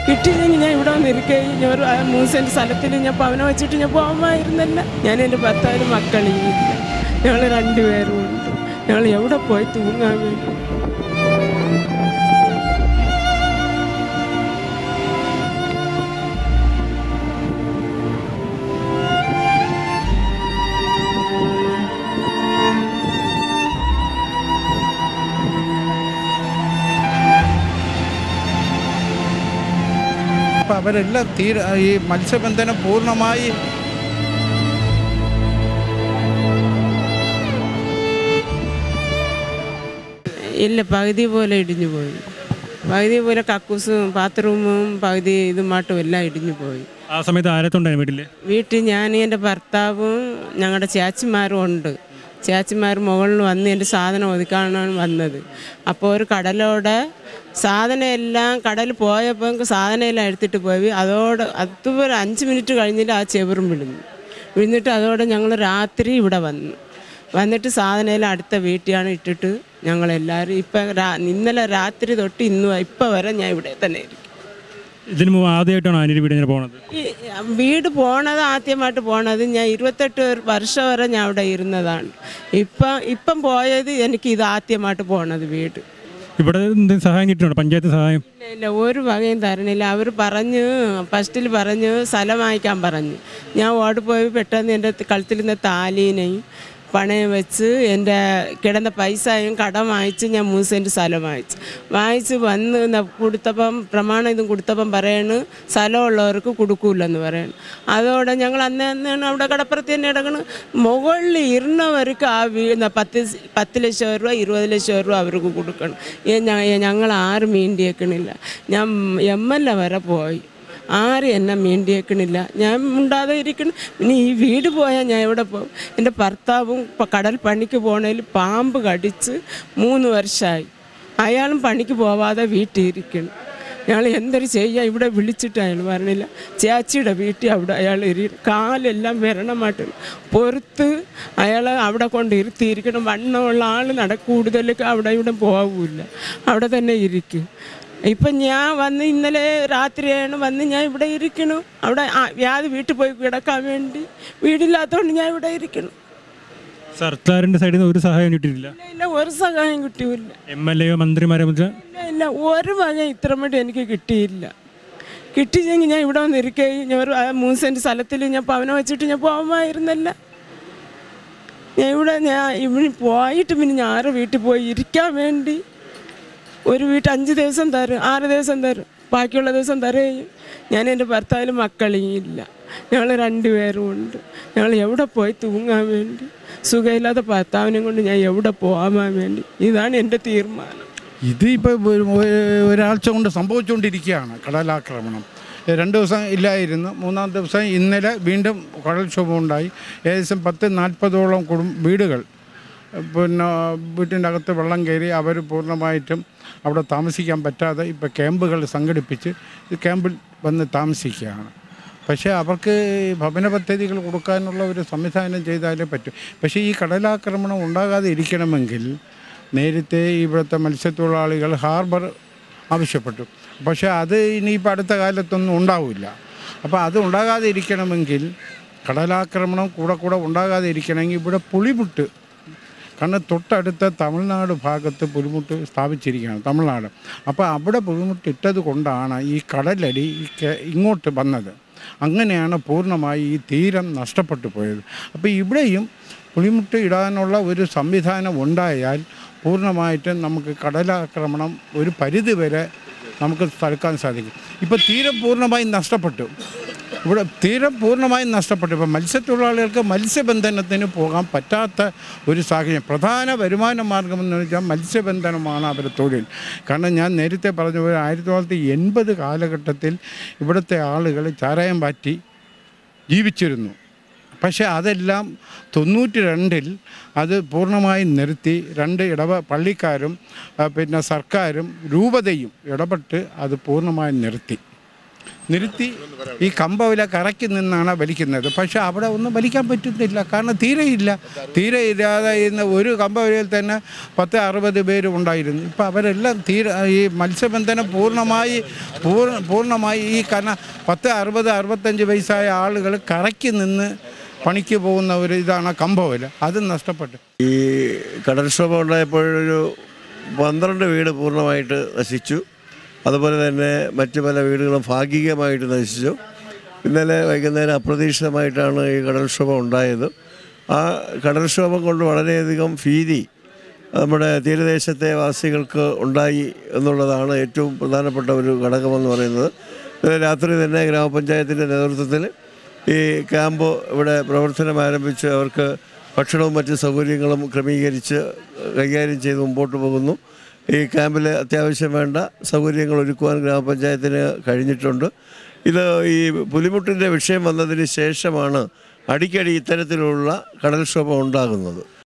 കിട്ടിയില്ലെങ്കിൽ ഞാൻ ഇവിടെ വന്നിരിക്കുകയും ഞാൻ ഒരു ആ മൂന്ന് സെൻറ്റ് സ്ഥലത്തിൽ ഞാൻ പവന വെച്ചിട്ട് ഞാൻ പോകാമായിരുന്നല്ല ഞാൻ എൻ്റെ ഭർത്താവിന് മക്കളില്ല ഞങ്ങൾ രണ്ടുപേരും ഉണ്ട് ഞങ്ങൾ എവിടെ പോയി തൂങ്ങാൻ വേണ്ടി അപ്പം അവരെല്ലാം തീര ഈ മത്സ്യബന്ധനം പൂർണ്ണമായി ഇല്ല പകുതി പോലെ ഇടിഞ്ഞു പോയി പകുതി പോലെ കക്കൂസും ബാത്റൂമും പകുതി ഇതുമാട്ടും എല്ലാം ഇടിഞ്ഞു പോയി ആ സമയത്ത് ആരത്തുണ്ടായിരുന്നു വീട്ടിൽ വീട്ടിൽ ഞാൻ എൻ്റെ ഭർത്താവും ഞങ്ങളുടെ ചേച്ചിമാരും ഉണ്ട് ചേച്ചിമാർ മുകളിൽ വന്ന് എൻ്റെ സാധനം ഒതുക്കാനാണ് വന്നത് അപ്പോൾ ഒരു കടലോടെ സാധനം എല്ലാം കടൽ പോയപ്പോൾ സാധനം എല്ലാം എടുത്തിട്ട് പോയി അതോടെ അതുപോലെ അഞ്ച് മിനിറ്റ് കഴിഞ്ഞിട്ട് ആ ചെവറും വിഴുന്നു വിഴുന്നിട്ട് അതോടെ ഞങ്ങൾ രാത്രി ഇവിടെ വന്നു വന്നിട്ട് സാധനം എല്ലാം അടുത്ത വീട്ടിലാണ് ഇട്ടിട്ട് ഞങ്ങളെല്ലാവരും ഇപ്പം രാ ഇന്നലെ രാത്രി തൊട്ട് ഇന്ന് ഇപ്പം വരെ ഞാൻ ഇവിടെ തന്നെ ഇരിക്കും ഇതിന് മുമ്പ് ആദ്യമായിട്ടാണ് ആനിയുടെ വീട് ഇങ്ങനെ പോകുന്നത് ഈ വീട് പോണത് ആദ്യമായിട്ട് പോണത് ഞാൻ ഇരുപത്തെട്ട് വർഷം വരെ ഞാൻ അവിടെ ഇരുന്നതാണ് ഇപ്പം ഇപ്പം പോയത് എനിക്ക് ഇത് ആദ്യമായിട്ട് പോണത് വീട് ഇവിടെ എന്തെങ്കിലും സഹായം കിട്ടുന്നുണ്ടോ പഞ്ചായത്ത് സഹായം ഇല്ല ഇല്ല ഒരു വകയും തരണില്ല അവർ പറഞ്ഞ് ഫസ്റ്റിൽ പറഞ്ഞ് സ്ഥലം വാങ്ങിക്കാൻ പറഞ്ഞു ഞാൻ ഓടിപ്പോയി പെട്ടെന്ന് എൻ്റെ കഴുത്തിൽ നിന്ന് താലീനെയും പണയം വെച്ച് എൻ്റെ കിടന്ന പൈസയും കടം വാങ്ങിച്ച് ഞാൻ മൂന്ന് സെൻറ്റ് സ്ഥലം വാങ്ങിച്ചു വാങ്ങിച്ച് വന്ന് ന- കൊടുത്തപ്പം പ്രമാണം ഇതും കൊടുത്തപ്പം പറയണ് സ്ഥലമുള്ളവർക്ക് കൊടുക്കൂലെന്ന് പറയണം അതോടെ ഞങ്ങൾ അന്ന് അന്നാണ് അവിടെ കടപ്പുറത്ത് തന്നെ കിടക്കണം മുകളിൽ ഇരുന്നവർക്ക് ആ വീ ന- പത്ത് സ് പത്ത് ലക്ഷം രൂപ ഇരുപത് ലക്ഷം രൂപ അവർക്ക് കൊടുക്കണം ഏ, ഞ- ഏ, ഞങ്ങൾ ആരും മീണ്ടിയേക്കണില്ല ഞാൻ എം എൽ എ വരെ പോയി ആരും എന്നെ മീണ്ടിയേക്കണില്ല ഞാൻ മിണ്ടാതെ ഇരിക്കണം ഇനി ഈ വീട് പോയാൽ ഞാൻ എവിടെ പോകും എൻ്റെ ഭർത്താവും പ- കടൽ പണിക്ക് പോണതിൽ പാമ്പ് കടിച്ച് മൂന്ന് വർഷമായി അയാളും പണിക്ക് പോവാതെ വീട്ടിൽ ഇരിക്കണം ഞങ്ങൾ എന്തൊരു ചെയ്യുക ഇവിടെ വിളിച്ചിട്ട് അയാൾ പറഞ്ഞില്ല ചേച്ചിയുടെ വീട്ടിൽ അവിടെ അയാൾ ഇരി കാലെല്ലാം വരണമായിട്ട് പൊറുത്ത് അയാളെ അവിടെ കൊണ്ട് ഇരുത്തിയിരിക്കണം വണ്ണമുള്ള ആൾ നട കൂടുതലൊക്കെ അവിടെ ഇവിടെ പോകില്ല അവിടെ തന്നെ ഇരിക്കും ഇപ്പം ഞാൻ വന്ന് ഇന്നലെ രാത്രിയാണ് വന്ന് ഞാൻ ഇവിടെ ഇരിക്കണു അവിടെ ആ- വ്യാധി വീട്ടിൽ പോയി കിടക്കാൻ വേണ്ടി വീടില്ലാത്തതുകൊണ്ട് ഞാൻ ഇവിടെ ഇരിക്കണം സർക്കാരിൻ്റെ സൈഡിൽ നിന്ന് ഒരു സഹായം കിട്ടിയിട്ടില്ല ഇല്ല ഇല്ല ഒരു സഹായം കിട്ടിയില്ല എം എൽ എയോ മന്ത്രിമാരെ കുറിച്ച് ഇല്ല ഇല്ല ഒരു വക ഇത്ര മട്ടി എനിക്ക് കിട്ടിയില്ല കിട്ടിയെങ്കിൽ ഞാൻ ഇവിടെ വന്ന് ഇരിക്കുകയും ഞാൻ ഒരു ആ മൂന്ന് സെൻറ്റ് സ്ഥലത്തിൽ ഞാൻ പവന വെച്ചിട്ട് ഞാൻ പോകാമായിരുന്നല്ല ഞാൻ ഇവിടെ ഞാൻ ഇവിടെ പോയിട്ട് പിന്നെ ഞാൻ ആരുടെ വീട്ടിൽ പോയി ഇരിക്കാൻ വേണ്ടി ഒരു വീട്ടിൽ അഞ്ച് ദിവസം തരും ആറ് ദിവസം തരും ബാക്കിയുള്ള ദിവസം തരുകയും ഞാൻ എൻ്റെ ഭർത്താവിന് മക്കളെയും ഇല്ല ഞങ്ങൾ രണ്ടുപേരും ഉണ്ട് ഞങ്ങൾ എവിടെ പോയി തൂങ്ങാൻ വേണ്ടി സുഖമില്ലാത്ത ഭർത്താവിനെ കൊണ്ട് ഞാൻ എവിടെ പോകാൻ വേണ്ടി ഇതാണ് എൻ്റെ തീരുമാനം ഇത് ഇപ്പോൾ ഒരാഴ്ച കൊണ്ട് സംഭവിച്ചുകൊണ്ടിരിക്കുകയാണ് കടലാക്രമണം ഏ, രണ്ട് ദിവസം ഇല്ലായിരുന്നു മൂന്നാം ദിവസം ഇന്നലെ വീണ്ടും കടൽക്ഷോഭം ഉണ്ടായി ഏകദേശം പത്ത് നാൽപ്പതോളം കുടും വീടുകൾ പിന്നെ വീട്ടിൻ്റെ അകത്ത് വെള്ളം കയറി അവർ പൂർണ്ണമായിട്ടും അവിടെ താമസിക്കാൻ പറ്റാതെ ഇപ്പോൾ ക്യാമ്പുകൾ സംഘടിപ്പിച്ച് ഈ ക്യാമ്പിൽ വന്ന് താമസിക്കുകയാണ് പക്ഷേ അവർക്ക് ഈ ഭവന പദ്ധതികൾ കൊടുക്കാനുള്ള ഒരു സംവിധാനം ചെയ്താലേ പറ്റൂ പക്ഷേ ഈ കടലാക്രമണം ഉണ്ടാകാതെ ഇരിക്കണമെങ്കിൽ നേരത്തെ ഇവിടുത്തെ മത്സ്യത്തൊഴിലാളികൾ ഹാർബർ ആവശ്യപ്പെട്ടു പക്ഷേ അത് ഇനിയിപ്പോൾ അടുത്ത കാലത്തൊന്നും ഉണ്ടാവില്ല അപ്പോൾ അത് ഉണ്ടാകാതെ ഇരിക്കണമെങ്കിൽ കടലാക്രമണം കൂടെ കൂടെ ഉണ്ടാകാതെ ഇരിക്കണമെങ്കിൽ ഇവിടെ പുളിമുട്ട് കാരണം തൊട്ടടുത്ത തമിഴ്നാട് ഭാഗത്ത് പുലിമുട്ട് സ്ഥാപിച്ചിരിക്കുകയാണ് തമിഴ്നാട് അപ്പോൾ അവിടെ പുലിമുട്ട് ഇട്ടത് കൊണ്ടാണ് ഈ കടലടി ഈ കെ- ഇങ്ങോട്ട് വന്നത് അങ്ങനെയാണ് പൂർണ്ണമായി ഈ തീരം നഷ്ടപ്പെട്ടു പോയത് അപ്പോൾ ഇവിടെയും പുളിമുട്ട് ഇടാനുള്ള ഒരു സംവിധാനം ഉണ്ടായാൽ പൂർണ്ണമായിട്ടും നമുക്ക് കടലാക്രമണം ഒരു പരിധി വരെ നമുക്ക് തടുക്കാൻ സാധിക്കും ഇപ്പോൾ തീരം പൂർണ്ണമായും നഷ്ടപ്പെട്ടു ഇവിടെ തീരം പൂർണ്ണമായും നഷ്ടപ്പെട്ടു ഇപ്പോൾ മത്സ്യത്തൊഴിലാളികൾക്ക് മത്സ്യബന്ധനത്തിന് പോകാൻ പറ്റാത്ത ഒരു സാഹചര്യം പ്രധാന വരുമാന മാർഗമെന്ന് വെച്ചാൽ മത്സ്യബന്ധനമാണ് അവരുടെ തൊഴിൽ കാരണം ഞാൻ നേരത്തെ പറഞ്ഞ പോലെ ആയിരത്തി തൊള്ളായിരത്തി എൺപത് കാലഘട്ടത്തിൽ ഇവിടുത്തെ ആളുകൾ ചാരായം പാറ്റി ജീവിച്ചിരുന്നു പക്ഷേ അതെല്ലാം തൊണ്ണൂറ്റി രണ്ടിൽ അത് പൂർണ്ണമായും നിർത്തി രണ്ട് ഇടവ പള്ളിക്കാരും ആ, പിന്നെ സർക്കാരും രൂപതയും ഇടപെട്ട് അത് പൂർണ്ണമായും നിർത്തി നിർത്തി ഈ കമ്പവില കറക്കി നിന്നാണ് വലിക്കുന്നത് പക്ഷേ അവിടെ ഒന്നും വലിക്കാൻ പറ്റുന്നില്ല കാരണം തീരെയില്ല തീരെ ഇല്ലാതെ ഇന്ന് ഒരു കമ്പവിലയിൽ തന്നെ പത്ത് അറുപത് പേര് ഉണ്ടായിരുന്നു ഇപ്പം അവരെല്ലാം തീരെ ഈ മത്സ്യബന്ധനം പൂർണ്ണമായി പൂർണ്ണ പൂർണ്ണമായി ഈ കാരണം പത്ത് അറുപത് അറുപത്തഞ്ച് വയസ്സായ ആളുകൾ കറക്കി നിന്ന് പണിക്ക് പോകുന്ന ഒരു ഇതാണ് കമ്പവില അത് നഷ്ടപ്പെട്ടു ഈ കടൽക്ഷോഭം ഉണ്ടായപ്പോഴൊരു പന്ത്രണ്ട് വീട് പൂർണ്ണമായിട്ട് നശിച്ചു അതുപോലെ തന്നെ മറ്റു പല വീടുകളും ഭാഗികമായിട്ട് നശിച്ചു ഇന്നലെ വൈകുന്നേരം അപ്രതീക്ഷിതമായിട്ടാണ് ഈ കടൽക്ഷോഭം ഉണ്ടായത് ആ കടൽക്ഷോഭം കൊണ്ട് വളരെയധികം ഭീതി നമ്മുടെ തീരദേശത്തെ വാസികൾക്ക് ഉണ്ടായി എന്നുള്ളതാണ് ഏറ്റവും പ്രധാനപ്പെട്ട ഒരു ഘടകമെന്ന് പറയുന്നത് ഇന്നലെ രാത്രി തന്നെ ഗ്രാമപഞ്ചായത്തിൻ്റെ നേതൃത്വത്തിൽ ഈ ക്യാമ്പ് ഇവിടെ പ്രവർത്തനം ആരംഭിച്ച് അവർക്ക് ഭക്ഷണവും മറ്റ് സൗകര്യങ്ങളും ക്രമീകരിച്ച് കൈകാര്യം ചെയ്ത് മുമ്പോട്ട് പോകുന്നു ഈ ക്യാമ്പിൽ അത്യാവശ്യം വേണ്ട സൗകര്യങ്ങൾ ഒരുക്കുവാൻ ഗ്രാമപഞ്ചായത്തിന് കഴിഞ്ഞിട്ടുണ്ട് ഇത് ഈ പുലിമുട്ടിൻ്റെ വിഷയം വന്നതിന് ശേഷമാണ് അടിക്കടി ഇത്തരത്തിലുള്ള കടൽക്ഷോഭം ഉണ്ടാകുന്നത്